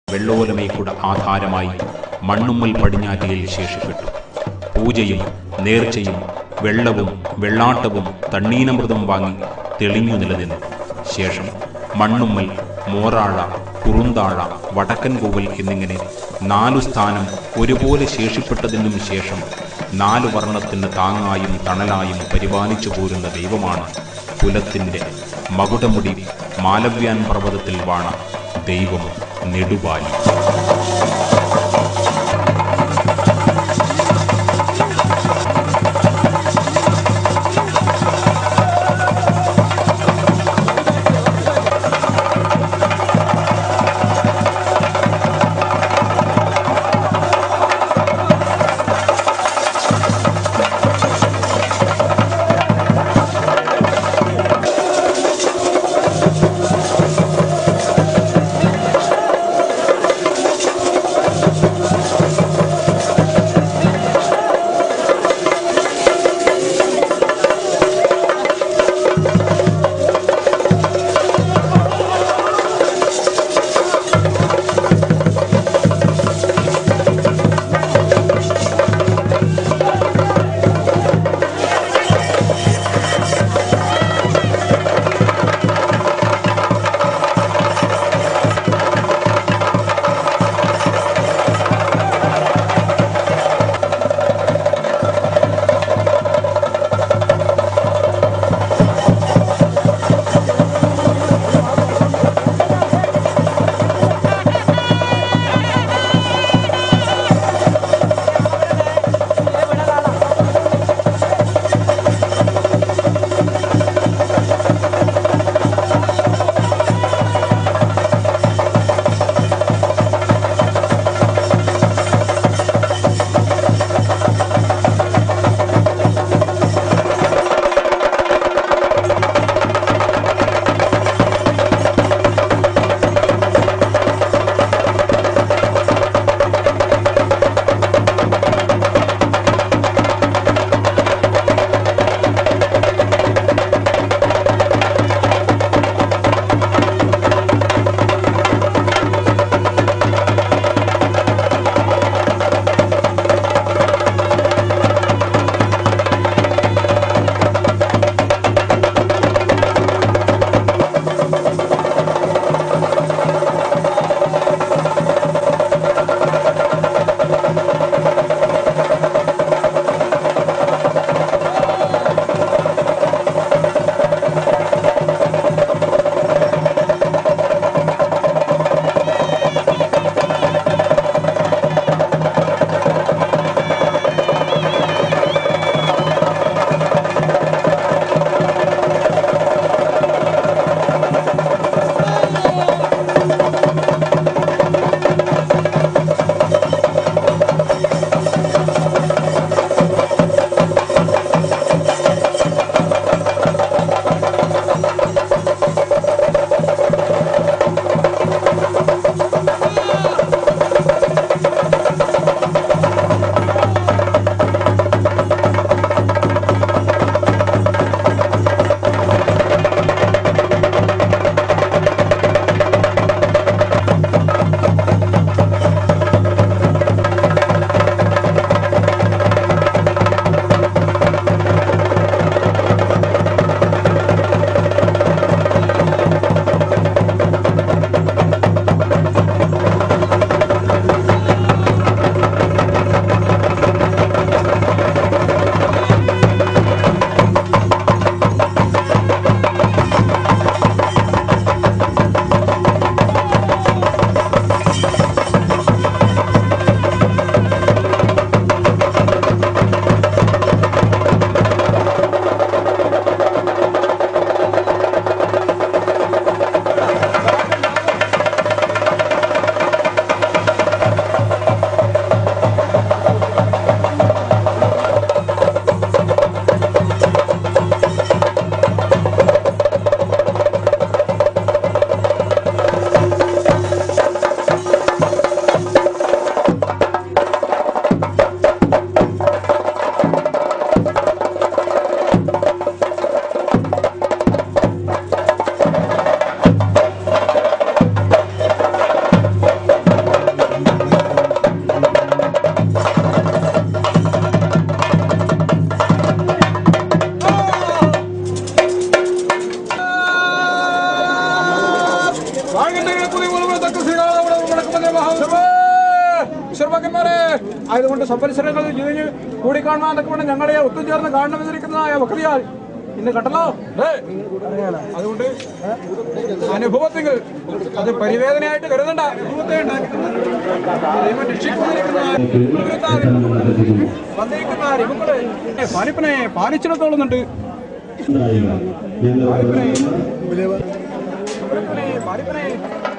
വെള്ളോലമേക്കുട ആധാരമായി മണ്ണുമ്മൽ പടിഞ്ഞാറ്റയിൽ ശേഷിപ്പെട്ടു പൂജയും നേർച്ചയും വെള്ളവും വെള്ളാട്ടവും തണ്ണീനമൃതം വാങ്ങി തെളിഞ്ഞു നിലനിന്നു ശേഷം മണ്ണുമ്മൽ മോറാഴ കുറുന്താഴ വടക്കൻ കൂവൽ എന്നിങ്ങനെ നാലു സ്ഥാനം ഒരുപോലെ ശേഷിപ്പെട്ടതിനും ശേഷം നാലു വർണ്ണത്തിന് താങ്ങായും തണലായും പരിപാലിച്ചു പോരുന്ന ദൈവമാണ് കുലത്തിൻ്റെ മകുടമുടി മാലവ്യാൻ പർവ്വതത്തിൽ വാണ ദൈവം നെടുവാലി ഈശ്വരഭക്തന്മാരെ ആയതുകൊണ്ട് സമ്പരിസരങ്ങൾ ഇതിന് കൂടിക്കാണുവാൻ തക്കവണ്ണം ഞങ്ങളെ ഒത്തുചേർന്ന് കാണണമെന്നിരിക്കുന്നതായ വക്രിയാൽ ഇന്ന് കണ്ടല്ലോ ദേ, അതുകൊണ്ട് അനുഭവത്തിൽ അത് പരിവേദനയായിട്ട് കരുതണ്ട അനുഭവത്തെ ഉണ്ടാക്കുന്നത് ദൈവം രക്ഷിക്കുന്നിരിക്കുന്നതായ വന്നിരിക്കുന്ന ഇവങ്ങള് പാലിപ്പനെ പാലിച്ചിടത്തോളുന്നുണ്ട് പാലിപ്പനെ പാലിപ്പനെ